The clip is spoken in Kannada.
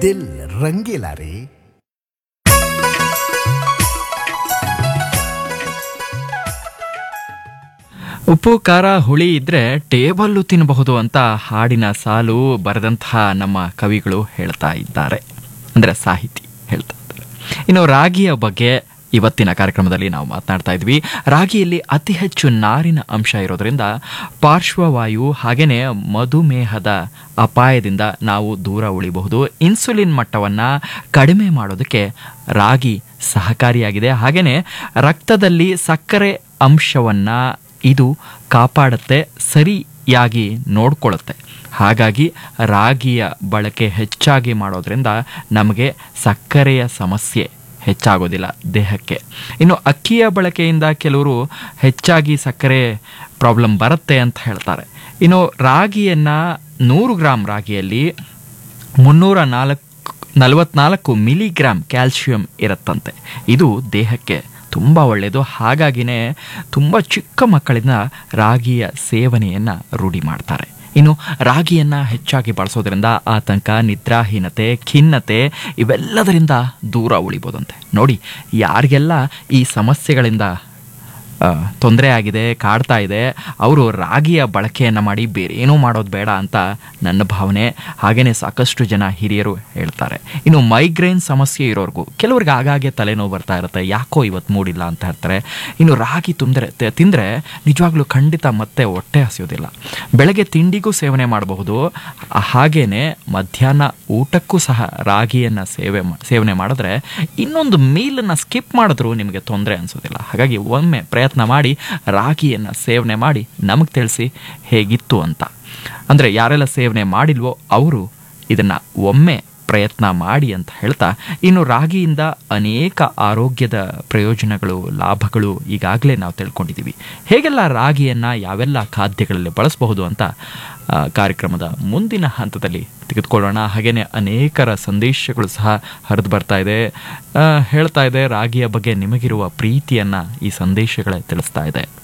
ದಿಲ್ ರಂಗೀಲಾ ರೀ ಉಪ್ಪು ಖಾರ ಹುಳಿ ಇದ್ರೆ ಟೇಬಲ್ಲು ತಿನ್ನಬಹುದು ಅಂತ ಹಾಡಿನ ಸಾಲು ಬರೆದಂತಹ ನಮ್ಮ ಕವಿಗಳು ಹೇಳ್ತಾ ಇದ್ದಾರೆ ಅಂದರೆ ಸಾಹಿತಿ ಹೇಳ್ತಾ ಇದ್ದಾರೆ ಇನ್ನು ರಾಗಿಯ ಬಗ್ಗೆ ಇವತ್ತಿನ ಕಾರ್ಯಕ್ರಮದಲ್ಲಿ ನಾವು ಮಾತನಾಡ್ತಾ ಇದ್ವಿ ರಾಗಿಯಲ್ಲಿ ಅತಿ ಹೆಚ್ಚು ನಾರಿನ ಅಂಶ ಇರೋದ್ರಿಂದ ಪಾರ್ಶ್ವವಾಯು ಹಾಗೆಯೇ ಮಧುಮೇಹದ ಅಪಾಯದಿಂದ ನಾವು ದೂರ ಉಳಿಬಹುದು ಇನ್ಸುಲಿನ್ ಮಟ್ಟವನ್ನು ಕಡಿಮೆ ಮಾಡೋದಕ್ಕೆ ರಾಗಿ ಸಹಕಾರಿಯಾಗಿದೆ ಹಾಗೆಯೇ ರಕ್ತದಲ್ಲಿ ಸಕ್ಕರೆ ಅಂಶವನ್ನು ಇದು ಕಾಪಾಡುತ್ತೆ ಸರಿಯಾಗಿ ನೋಡ್ಕೊಳ್ಳುತ್ತೆ ಹಾಗಾಗಿ ರಾಗಿಯ ಬಳಕೆ ಹೆಚ್ಚಾಗಿ ಮಾಡೋದ್ರಿಂದ ನಮಗೆ ಸಕ್ಕರೆಯ ಸಮಸ್ಯೆ ಹೆಚ್ಚಾಗೋದಿಲ್ಲ ದೇಹಕ್ಕೆ ಇನ್ನು ಅಕ್ಕಿಯ ಬಳಕೆಯಿಂದ ಕೆಲವರು ಹೆಚ್ಚಾಗಿ ಸಕ್ಕರೆ ಪ್ರಾಬ್ಲಮ್ ಬರುತ್ತೆ ಅಂತ ಹೇಳ್ತಾರೆ ಇನ್ನು ರಾಗಿಯನ್ನು ನೂರು ಗ್ರಾಮ್ ರಾಗಿಯಲ್ಲಿ ಮುನ್ನೂರ ನಾಲ್ಕು ನಲವತ್ನಾಲ್ಕು ಮಿಲಿಗ್ರಾಮ್ ಕ್ಯಾಲ್ಶಿಯಂ ಇರುತ್ತಂತೆ ಇದು ದೇಹಕ್ಕೆ ತುಂಬ ಒಳ್ಳೆಯದು ಹಾಗಾಗಿನೇ ತುಂಬ ಚಿಕ್ಕ ಮಕ್ಕಳಿಂದ ರಾಗಿಯ ಸೇವನೆಯನ್ನು ರೂಢಿ ಮಾಡ್ತಾರೆ ಇನ್ನು ರಾಗಿಯನ್ನು ಹೆಚ್ಚಾಗಿ ಬಳಸೋದ್ರಿಂದ ಆತಂಕ ನಿದ್ರಾಹೀನತೆ ಖಿನ್ನತೆ ಇವೆಲ್ಲದರಿಂದ ದೂರ ಉಳಿಬೋದಂತೆ ನೋಡಿ ಯಾರಿಗೆಲ್ಲ ಈ ಸಮಸ್ಯೆಗಳಿಂದ ತೊಂದರೆ ಆಗಿದೆ ಕಾಡ್ತಾ ಇದೆ ಅವರು ರಾಗಿಯ ಬಳಕೆಯನ್ನು ಮಾಡಿ ಬೇರೆ ಏನೂ ಮಾಡೋದು ಬೇಡ ಅಂತ ನನ್ನ ಭಾವನೆ ಹಾಗೆಯೇ ಸಾಕಷ್ಟು ಜನ ಹಿರಿಯರು ಹೇಳ್ತಾರೆ ಇನ್ನು ಮೈಗ್ರೇನ್ ಸಮಸ್ಯೆ ಇರೋರ್ಗೂ ಕೆಲವ್ರಿಗೆ ಆಗಾಗ್ಗೆ ತಲೆನೋವು ಬರ್ತಾ ಇರುತ್ತೆ ಯಾಕೋ ಇವತ್ತು ಮೂಡಿಲ್ಲ ಅಂತ ಹೇಳ್ತಾರೆ ಇನ್ನು ರಾಗಿ ತುಂದರೆ ತಿಂದರೆ ನಿಜವಾಗ್ಲೂ ಖಂಡಿತ ಮತ್ತೆ ಹೊಟ್ಟೆ ಹಸಿಯೋದಿಲ್ಲ ಬೆಳಗ್ಗೆ ತಿಂಡಿಗೂ ಸೇವನೆ ಮಾಡಬಹುದು ಹಾಗೆಯೇ ಮಧ್ಯಾಹ್ನ ಊಟಕ್ಕೂ ಸಹ ರಾಗಿಯನ್ನು ಸೇವೆ ಮಾ- ಸೇವನೆ ಮಾಡಿದ್ರೆ ಇನ್ನೊಂದು ಮೀಲನ್ನು ಸ್ಕಿಪ್ ಮಾಡಿದ್ರೂ ನಿಮಗೆ ತೊಂದರೆ ಅನಿಸೋದಿಲ್ಲ ಹಾಗಾಗಿ ಒಮ್ಮೆ ಪ್ರಯತ್ನ ಮಾಡಿ ರಾಗಿಯನ್ನು ಸೇವನೆ ಮಾಡಿ ನಮಗೆ ತಿಳಿಸಿ ಹೇಗಿತ್ತು ಅಂತ ಅಂದರೆ ಯಾರೆಲ್ಲ ಸೇವನೆ ಮಾಡಿಲ್ವೋ ಅವರು ಇದನ್ನು ಒಮ್ಮೆ ಪ್ರಯತ್ನ ಮಾಡಿ ಅಂತ ಹೇಳ್ತಾ ಇನ್ನು ರಾಗಿಯಿಂದ ಅನೇಕ ಆರೋಗ್ಯದ ಪ್ರಯೋಜನಗಳು ಲಾಭಗಳು ಈಗಾಗಲೇ ನಾವು ತಿಳ್ಕೊಂಡಿದ್ದೀವಿ ಹೇಗೆಲ್ಲ ರಾಗಿಯನ್ನು ಯಾವೆಲ್ಲ ಖಾದ್ಯಗಳಲ್ಲಿ ಬಳಸಬಹುದು ಅಂತ ಆ, ಕಾರ್ಯಕ್ರಮದ ಮುಂದಿನ ಹಂತದಲ್ಲಿ ತೆಗೆದುಕೊಳ್ಳೋಣ ಹಾಗೆಯೇ ಅನೇಕರ ಸಂದೇಶಗಳು ಸಹ ಹರಿದು ಬರ್ತಾ ಇದೆ ಆ, ಹೇಳ್ತಾ ಇದೆ ರಾಗಿಯ ಬಗ್ಗೆ ನಿಮಗಿರುವ ಪ್ರೀತಿಯನ್ನು ಈ ಸಂದೇಶಗಳೇ ತಿಳಿಸ್ತಾ ಇದೆ